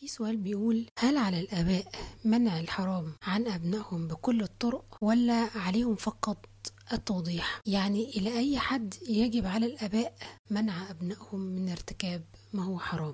سؤال بيقول هل على الآباء منع الحرام عن أبنائهم بكل الطرق ولا عليهم فقط التوضيح يعني إلى أي حد يجب على الآباء منع أبنائهم من ارتكاب ما هو حرام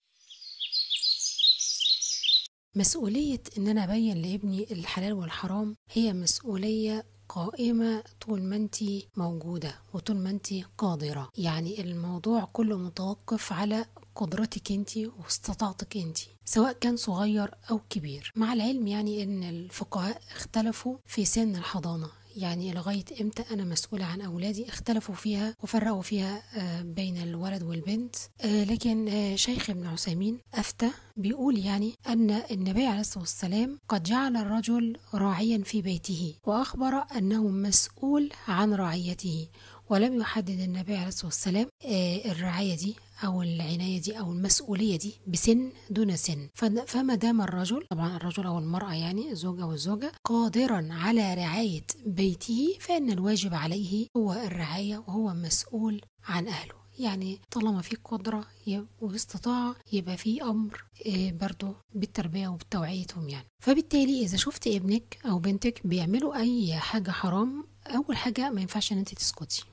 مسؤولية إن أنا أبين لابني الحلال والحرام هي مسؤولية قائمة طول ما انت موجودة وطول ما انت قادرة يعني الموضوع كله متوقف على قدرتك انت واستطاعتك انت سواء كان صغير او كبير مع العلم يعني ان الفقهاء اختلفوا في سن الحضانة يعني لغاية امتى انا مسؤولة عن اولادي اختلفوا فيها وفرقوا فيها آه، بين الولد والبنت آه، لكن آه، شيخ ابن عثيمين افتى بيقول يعني ان النبي عليه الصلاة والسلام قد جعل الرجل راعيا في بيته واخبر انه مسؤول عن رعيته ولم يحدد النبي عليه الصلاة والسلام الرعاية دي أو العناية دي أو المسؤولية دي بسن دون سن فما دام الرجل طبعا الرجل أو المرأة يعني الزوج أو الزوجة قادرا على رعاية بيته فإن الواجب عليه هو الرعاية وهو مسؤول عن أهله يعني طالما في قدرة واستطاعة يبقى في أمر برضه بالتربية وبتوعيتهم يعني فبالتالي إذا شفت ابنك أو بنتك بيعملوا أي حاجة حرام أول حاجة ما ينفعش إن أنت تسكتي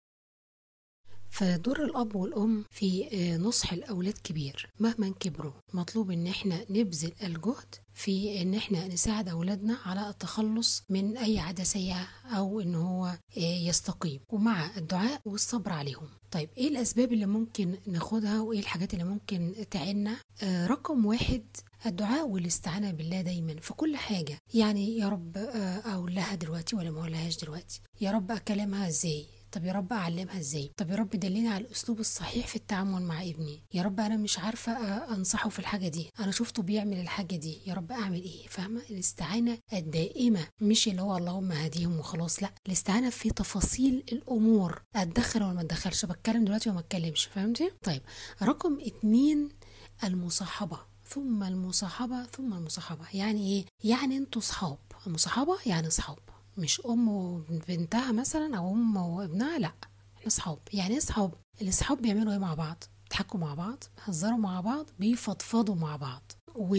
فدور الأب والأم في نصح الأولاد كبير مهما كبروا مطلوب إن احنا نبذل الجهد في إن احنا نساعد أولادنا على التخلص من أي عادة سيئة أو إن هو يستقيم ومع الدعاء والصبر عليهم طيب إيه الأسباب اللي ممكن ناخدها وإيه الحاجات اللي ممكن تعيننا رقم واحد الدعاء والاستعانة بالله دايما في كل حاجة يعني يا رب أقول لها دلوقتي ولا ما أقولهاش دلوقتي يا رب أكلمها إزاي طب يا رب اعلمها ازاي طب يا رب دلني على الاسلوب الصحيح في التعامل مع ابني يا رب انا مش عارفه انصحه في الحاجه دي انا شفته بيعمل الحاجه دي يا رب اعمل ايه فاهمه الاستعانه الدائمه مش اللي هو اللهم هديهم وخلاص لا الاستعانه في تفاصيل الامور اتدخل ولا ما اتدخلش بتكلم دلوقتي وما اتكلمش فهمتي طيب رقم اتنين المصاحبه ثم المصاحبه ثم المصاحبه يعني ايه يعني انتوا صحاب المصاحبه يعني صحاب مش ام وبنتها مثلا او ام وابنها لا احنا صحاب يعني ايه صحاب الاصحاب بيعملوا ايه مع بعض بيضحكوا مع بعض بيهزروا مع بعض بيفضفضوا مع بعض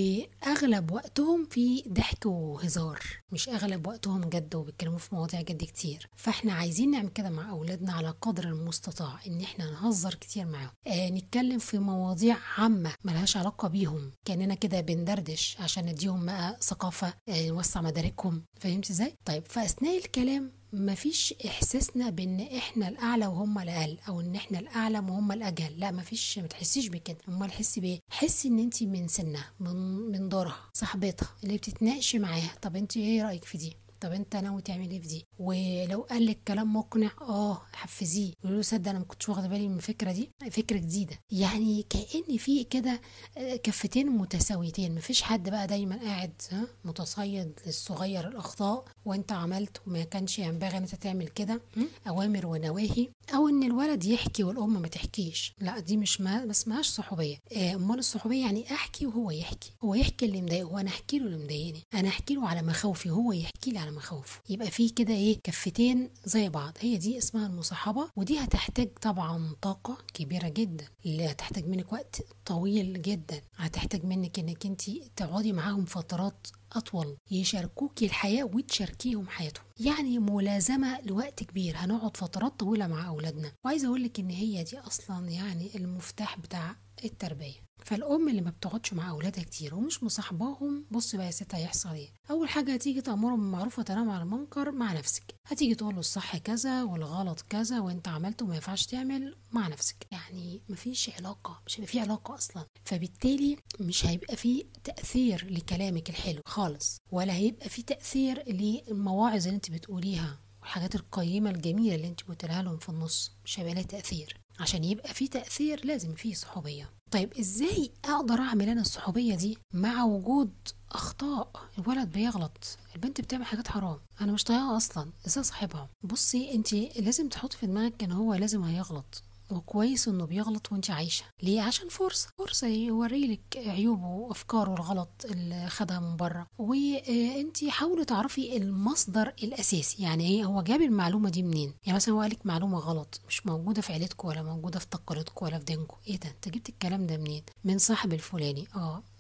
واغلب وقتهم في ضحك وهزار مش اغلب وقتهم جد وبيتكلموا في مواضيع جد كتير فاحنا عايزين نعمل كده مع اولادنا على قدر المستطاع ان احنا نهزر كتير معاهم آه نتكلم في مواضيع عامه ملهاش علاقه بيهم كاننا كده بندردش عشان نديهم بقى ثقافه آه نوسع مداركهم فهمت ازاي طيب فاثناء الكلام مفيش احساسنا بان احنا الاعلى وهم الاقل او ان احنا الاعلم وهم الاجهل لا مفيش ما تحسيش بكده امال حسي بايه حسي ان انت من سنها من من دورها صاحبتها اللي بتتناقشي معاها طب انت ايه رايك في دي طب انت ناوي تعمل ايه في دي ولو قال لك كلام مقنع اه حفزيه قولي له صدق انا ما كنتش واخده بالي من الفكره دي فكره جديده يعني كان في كده كفتين متساويتين مفيش حد بقى دايما قاعد متصيد للصغير الاخطاء وانت عملت وما كانش ينبغي ان انت تعمل كده اوامر ونواهي او ان الولد يحكي والام ما تحكيش لا دي مش ما ما اسمهاش صحوبيه امال الصحوبيه يعني احكي وهو يحكي هو يحكي اللي مضايقه وانا احكي له اللي مضايقني انا احكي له على مخاوفي هو يحكي لي على مخاوفه يبقى في كده ايه كفتين زي بعض هي دي اسمها المصاحبه ودي هتحتاج طبعا طاقه كبيره جدا اللي هتحتاج منك وقت طويل جدا هتحتاج منك انك انت تقعدي معاهم فترات أطول يشاركوكي الحياة وتشاركيهم حياتهم يعني ملازمة لوقت كبير هنقعد فترات طويلة مع أولادنا وعايزة أقولك إن هي دي أصلا يعني المفتاح بتاع التربية فالام اللي ما بتقعدش مع اولادها كتير ومش مصاحباهم بص بقى يا ست هيحصل ايه اول حاجه هتيجي تامرهم بالمعروف وتنام على المنكر مع نفسك هتيجي تقول له الصح كذا والغلط كذا وانت عملته وما ينفعش تعمل مع نفسك يعني مفيش علاقه مش هيبقى في علاقه اصلا فبالتالي مش هيبقى في تاثير لكلامك الحلو خالص ولا هيبقى في تاثير للمواعظ اللي انت بتقوليها والحاجات القيمه الجميله اللي انت بتقولها لهم في النص مش هيبقى لها تاثير عشان يبقى في تاثير لازم فيه صحوبيه طيب ازاي اقدر اعمل انا الصحوبيه دي مع وجود اخطاء الولد بيغلط البنت بتعمل حاجات حرام انا مش طايقاها اصلا ازاي صاحبها بصي انت لازم تحطي في دماغك ان هو لازم هيغلط وكويس انه بيغلط وانت عايشه ليه عشان فرصه فرصه يوري لك عيوبه وافكاره الغلط اللي خدها من بره وانت حاولي تعرفي المصدر الاساسي يعني ايه هو جاب المعلومه دي منين يعني مثلا هو قالك معلومه غلط مش موجوده في عيلتكم ولا موجوده في تقاليدكم ولا في دينكم ايه ده انت جبت الكلام ده منين من صاحب الفلاني اه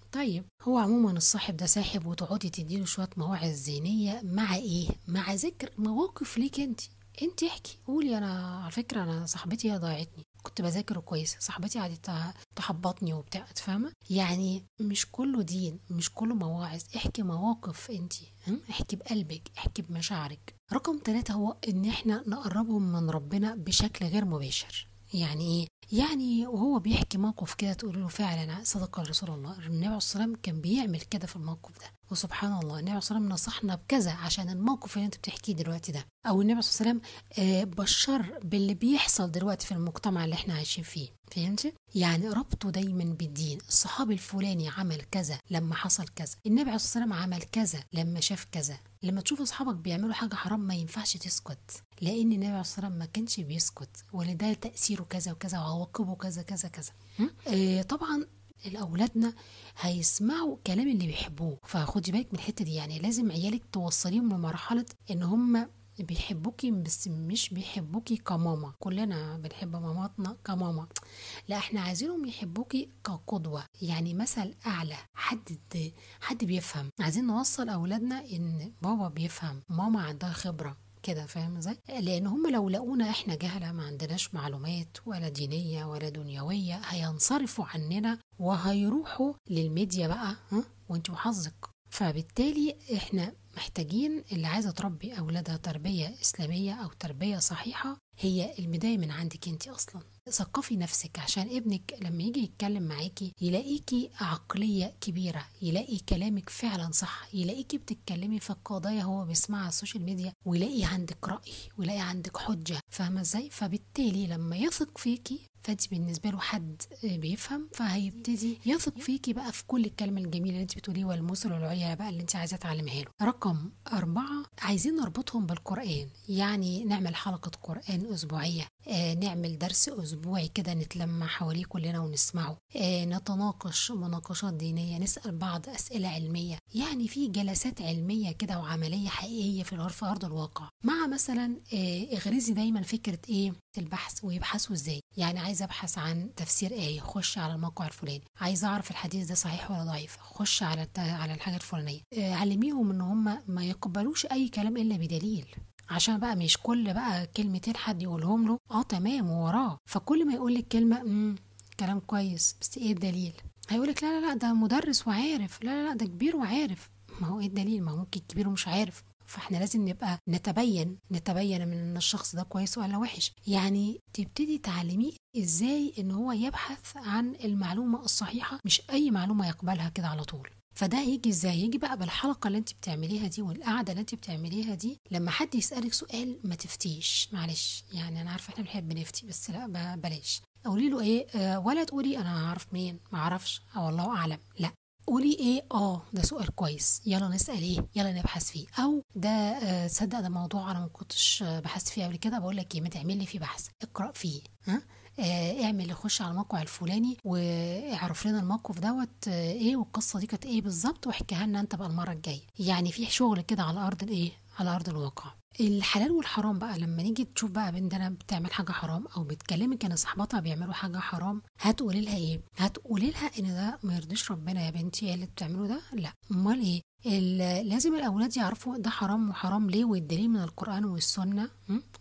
طيب هو عموما الصاحب ده ساحب وتقعدي تديله شويه مواعظ ذهنيه مع ايه مع ذكر مواقف ليك انت انت احكي قولي انا على فكره انا صاحبتي هي ضيعتني كنت بذاكر كويس صاحبتي قعدت تحبطني وبتاع فاهمه يعني مش كله دين مش كله مواعظ احكي مواقف انت احكي بقلبك احكي بمشاعرك رقم ثلاثة هو ان احنا نقربهم من ربنا بشكل غير مباشر يعني ايه يعني وهو بيحكي موقف كده تقول له فعلا صدق رسول الله النبي عليه الصلاه والسلام كان بيعمل كده في الموقف ده وسبحان الله النبي عليه الصلاه والسلام نصحنا بكذا عشان الموقف اللي انت بتحكيه دلوقتي ده او النبي عليه الصلاه والسلام آه، بشر باللي بيحصل دلوقتي في المجتمع اللي احنا عايشين فيه فهمتي يعني ربطه دايما بالدين الصحابي الفلاني عمل كذا لما حصل كذا النبي عليه الصلاه والسلام عمل كذا لما شاف كذا لما تشوف اصحابك بيعملوا حاجه حرام ما ينفعش تسكت لان النبي عليه الصلاه والسلام ما كانش بيسكت ولده تاثيره كذا وكذا وعواقبه كذا كذا كذا آه طبعا الاولادنا هيسمعوا كلام اللي بيحبوه فخدي بالك من الحته دي يعني لازم عيالك توصليهم لمرحله ان هم بيحبوكي بس مش بيحبوكي كماما كلنا بنحب ماماتنا كماما لا احنا عايزينهم يحبوكي كقدوة يعني مثل أعلى حد حد بيفهم عايزين نوصل أولادنا إن بابا بيفهم ماما عندها خبرة كده فاهم ازاي لان هم لو لقونا احنا جهله ما عندناش معلومات ولا دينيه ولا دنيويه هينصرفوا عننا وهيروحوا للميديا بقى ها وانت وحظك فبالتالي احنا محتاجين اللي عايزه تربي اولادها تربيه اسلاميه او تربيه صحيحه هي البدايه من عندك انت اصلا ثقفي نفسك عشان ابنك لما يجي يتكلم معاكي يلاقيكي عقليه كبيره يلاقي كلامك فعلا صح يلاقيكي بتتكلمي في القضايا هو بيسمعها على السوشيال ميديا ويلاقي عندك راي ويلاقي عندك حجه فاهمه ازاي فبالتالي لما يثق فيكي فانت بالنسبه له حد بيفهم فهيبتدي يثق فيكي بقى في كل الكلام الجميل اللي انت بتقوليه والمثل والعيا بقى اللي انت عايزه تعلمها له رقم أربعة عايزين نربطهم بالقرآن يعني نعمل حلقة قرآن أسبوعية آه نعمل درس أسبوعي كده نتلمع حواليه كلنا ونسمعه آه نتناقش مناقشات دينية نسأل بعض أسئلة علمية يعني في جلسات علمية كده وعملية حقيقية في الأرض في أرض الواقع مع مثلا آه اغرزي دايما فكرة إيه البحث ويبحثوا ازاي يعني عايزه ابحث عن تفسير ايه خش على الموقع الفلاني عايزه اعرف الحديث ده صحيح ولا ضعيف خش على على الحاجه الفلانيه آه علميهم ان هم ما يقبلوش اي كلام الا بدليل عشان بقى مش كل بقى كلمتين حد يقولهم له اه تمام ووراه فكل ما يقول لك كلمه امم كلام كويس بس ايه الدليل هيقولك لا لا لا ده مدرس وعارف لا لا لا ده كبير وعارف ما هو ايه الدليل ما هو ممكن كبير ومش عارف فاحنا لازم نبقى نتبين نتبين من ان الشخص ده كويس ولا وحش يعني تبتدي تعلميه ازاي ان هو يبحث عن المعلومه الصحيحه مش اي معلومه يقبلها كده على طول فده هيجي ازاي يجي بقى بالحلقه اللي انت بتعمليها دي والقعده اللي انت بتعمليها دي لما حد يسالك سؤال ما تفتيش معلش يعني انا عارفه احنا بنحب نفتي بس لا بلاش قولي له ايه آه ولا تقولي انا هعرف منين ما اعرفش او الله اعلم لا قولي ايه اه ده سؤال كويس يلا نسال ايه يلا نبحث فيه او ده آه صدق ده موضوع انا ما كنتش بحثت فيه قبل كده بقول لك ايه ما تعمل لي فيه بحث اقرا فيه ها آه اعمل خش على الموقع الفلاني واعرف لنا الموقف دوت آه ايه والقصه دي كانت ايه بالظبط واحكيها لنا انت بقى المره الجايه يعني في شغل كده على ارض الايه على ارض الواقع الحلال والحرام بقى لما نيجي تشوف بقى بنتنا بتعمل حاجه حرام او بتكلمك ان صاحباتها بيعملوا حاجه حرام هتقولي لها ايه هتقولي لها ان ده ما يرضيش ربنا يا بنتي ايه اللي بتعمله ده لا امال ايه لازم الاولاد يعرفوا ده حرام وحرام ليه والدليل من القران والسنه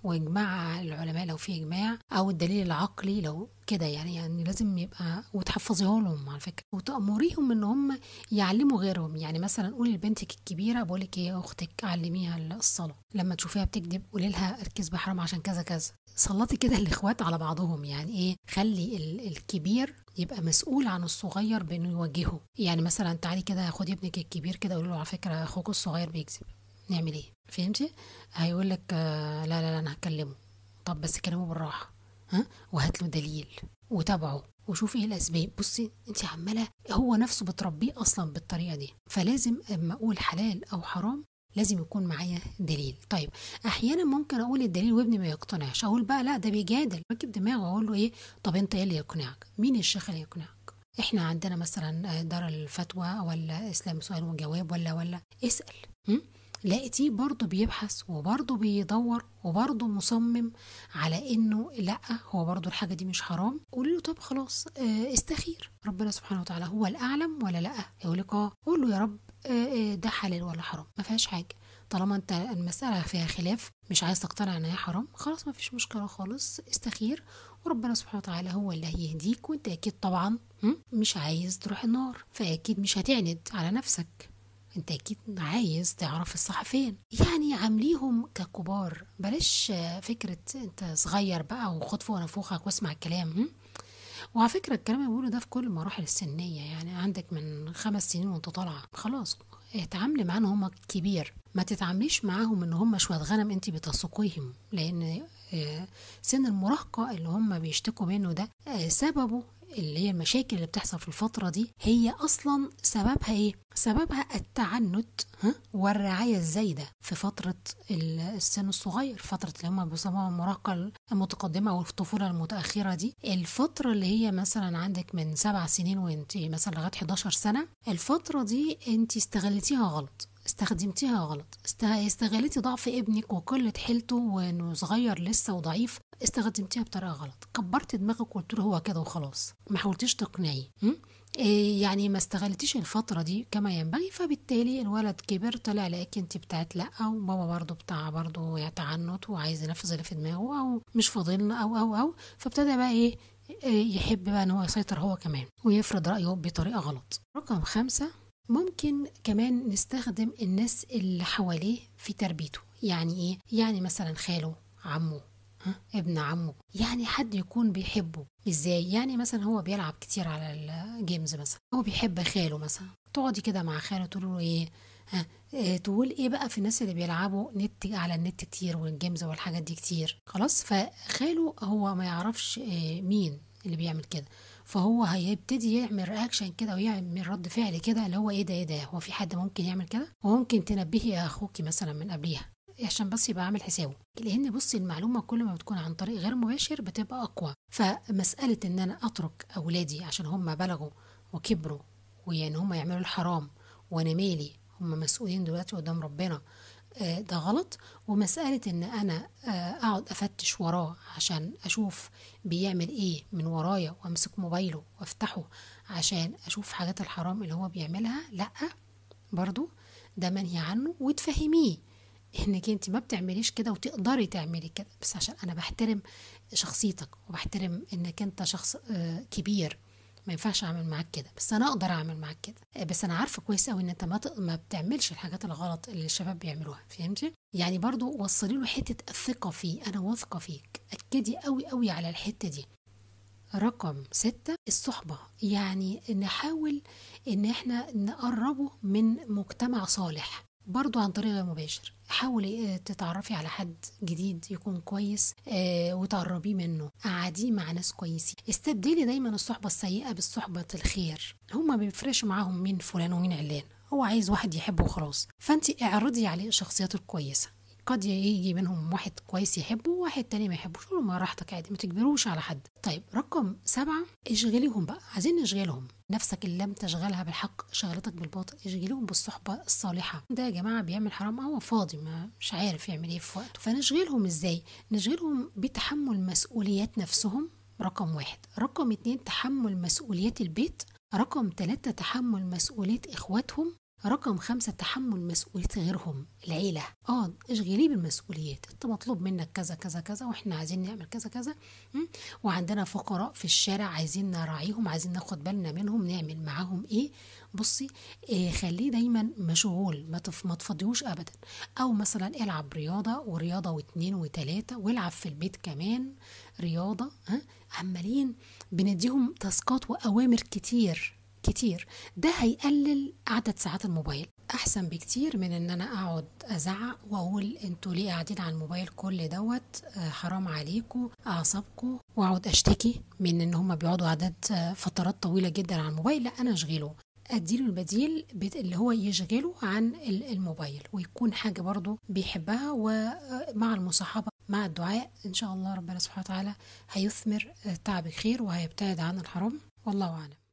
واجماع العلماء لو في اجماع او الدليل العقلي لو كده يعني يعني لازم يبقى وتحفظيه لهم على فكره وتامريهم ان هم يعلموا غيرهم يعني مثلا قولي لبنتك الكبيره بقول لك ايه اختك علميها الصلاه لما تشوفيها بتكذب قولي لها اركز بحرام عشان كذا كذا سلطي كده الاخوات على بعضهم يعني ايه خلي الكبير يبقى مسؤول عن الصغير بانه يوجهه يعني مثلا تعالي كده خدي ابنك الكبير كده قولي له على فكره اخوك الصغير بيكذب نعمل ايه فهمتي هيقول لك آه لا لا لا انا هكلمه طب بس كلمه بالراحه ها وهات له دليل وتابعه وشوفي ايه الاسباب بصي انت عماله هو نفسه بتربيه اصلا بالطريقه دي فلازم اما اقول حلال او حرام لازم يكون معايا دليل طيب احيانا ممكن اقول الدليل وابني ما يقتنعش اقول بقى لا ده بيجادل ركب دماغه اقول له ايه طب انت ايه اللي يقنعك مين الشيخ اللي يقنعك احنا عندنا مثلا دار الفتوى ولا اسلام سؤال وجواب ولا ولا اسال م? لقيتيه برضه بيبحث وبرضه بيدور وبرضه مصمم على انه لا هو برضه الحاجه دي مش حرام قولي له طب خلاص آه، استخير ربنا سبحانه وتعالى هو الاعلم ولا لا يقول لك اه قول له يا رب آه، آه، ده حلال ولا حرام ما فيهاش حاجه طالما انت المسألة فيها خلاف مش عايز تقتنع ان هي حرام خلاص ما فيش مشكلة خالص استخير وربنا سبحانه وتعالى هو اللي هيهديك وانت اكيد طبعا مش عايز تروح النار فاكيد مش هتعند على نفسك انت اكيد عايز تعرف الصح فين يعني عامليهم ككبار بلاش فكرة انت صغير بقى وخد فوق نفوخك واسمع الكلام وعلى فكرة الكلام اللي بقوله ده في كل المراحل السنية يعني عندك من خمس سنين وانت طالعة خلاص اتعاملي معاهم هم كبير ما تتعامليش معاهم ان هم شوية غنم انت بتسوقيهم لان آه، سن المراهقة اللي هم بيشتكوا منه ده آه، سببه اللي هي المشاكل اللي بتحصل في الفترة دي هي أصلا سببها إيه؟ سببها التعنت ها؟ والرعاية الزايدة في فترة السن الصغير فترة اللي هم بيسموها المراهقة المتقدمة أو الطفولة المتأخرة دي الفترة اللي هي مثلا عندك من سبع سنين وانت مثلا لغاية 11 سنة الفترة دي انت استغلتيها غلط استخدمتيها غلط استغلتي ضعف ابنك وقلة حيلته وانه صغير لسه وضعيف استخدمتيها بطريقة غلط كبرت دماغك وقلت له هو كده وخلاص ما حاولتيش تقنعيه إيه يعني ما استغلتيش الفترة دي كما ينبغي فبالتالي الولد كبر طلع لقاك انت بتاعت لا وبابا برضه بتاع برضه يتعنت وعايز ينفذ اللي في دماغه او مش فاضلنا او او او فابتدى بقى ايه, إيه يحب بقى ان هو يسيطر هو كمان ويفرض رأيه بطريقة غلط رقم خمسة ممكن كمان نستخدم الناس اللي حواليه في تربيته يعني ايه يعني مثلا خاله عمه ها؟ ابن عمه يعني حد يكون بيحبه ازاي يعني مثلا هو بيلعب كتير على الجيمز مثلا هو بيحب خاله مثلا تقعدي كده مع خاله تقول له ايه ها اه تقول ايه بقى في الناس اللي بيلعبوا نت على النت كتير والجيمز والحاجات دي كتير خلاص فخاله هو ما يعرفش اه مين اللي بيعمل كده فهو هيبتدي يعمل رياكشن كده ويعمل رد فعل كده اللي هو ايه ده ايه ده هو في حد ممكن يعمل كده وممكن تنبهي يا اخوكي مثلا من قبليها عشان بس يبقى عامل حسابه لان بصي المعلومه كل ما بتكون عن طريق غير مباشر بتبقى اقوى فمساله ان انا اترك اولادي عشان هم بلغوا وكبروا ويعني هم يعملوا الحرام وانا مالي هم مسؤولين دلوقتي قدام ربنا آه، ده غلط ومسألة إن أنا آه، أقعد أفتش وراه عشان أشوف بيعمل إيه من ورايا وأمسك موبايله وأفتحه عشان أشوف حاجات الحرام اللي هو بيعملها لأ برضو ده منهي عنه وتفهميه انك انت ما بتعمليش كده وتقدري تعملي كده بس عشان انا بحترم شخصيتك وبحترم انك انت شخص آه، كبير ما ينفعش اعمل معاك كده بس انا اقدر اعمل معاك كده آه، بس انا عارفه كويس قوي ان انت ما ما بتعملش الحاجات الغلط اللي الشباب بيعملوها فهمتي يعني برضو وصلي له حته الثقه فيه انا واثقه فيك اكدي قوي قوي على الحته دي رقم ستة الصحبة يعني نحاول ان احنا نقربه من مجتمع صالح برضو عن طريق غير مباشر حاولي آه، تتعرفي على حد جديد يكون كويس آه وتقربيه منه قعديه مع ناس كويسين استبدلي دايما الصحبة السيئة بالصحبة الخير هما ما بيفرقش معاهم مين فلان ومين علان هو عايز واحد يحبه وخلاص فانت اعرضي عليه الشخصيات الكويسة قد يجي منهم واحد كويس يحبه وواحد تاني ما يحبوش قولوا ما راحتك عادي ما تجبروش على حد طيب رقم سبعة اشغليهم بقى عايزين نشغلهم نفسك اللي لم تشغلها بالحق شغلتك بالباطل اشغليهم بالصحبة الصالحة ده يا جماعة بيعمل حرام هو فاضي ما مش عارف يعمل ايه في وقته فنشغلهم ازاي نشغلهم بتحمل مسؤوليات نفسهم رقم واحد رقم اتنين تحمل مسؤوليات البيت رقم ثلاثة تحمل مسؤولية إخواتهم رقم خمسة تحمل مسؤولية غيرهم العيلة اه اشغليه بالمسؤوليات انت مطلوب منك كذا كذا كذا واحنا عايزين نعمل كذا كذا وعندنا فقراء في الشارع عايزين نراعيهم عايزين ناخد بالنا منهم نعمل معاهم ايه بصي إيه خليه دايما مشغول ما, تف ما تفضيهوش ابدا او مثلا العب رياضة ورياضة واتنين وتلاتة والعب في البيت كمان رياضة ها عمالين بنديهم تاسكات واوامر كتير كتير ده هيقلل عدد ساعات الموبايل احسن بكتير من ان انا اقعد ازعق واقول انتوا ليه قاعدين على الموبايل كل دوت آه، حرام عليكم اعصابكم واقعد اشتكي من ان هم بيقعدوا عدد آه، فترات طويله جدا على الموبايل لا انا اشغله اديله البديل اللي هو يشغله عن الموبايل ويكون حاجه برضه بيحبها ومع المصاحبه مع الدعاء ان شاء الله ربنا سبحانه وتعالى هيثمر آه، تعبك خير وهيبتعد عن الحرام والله اعلم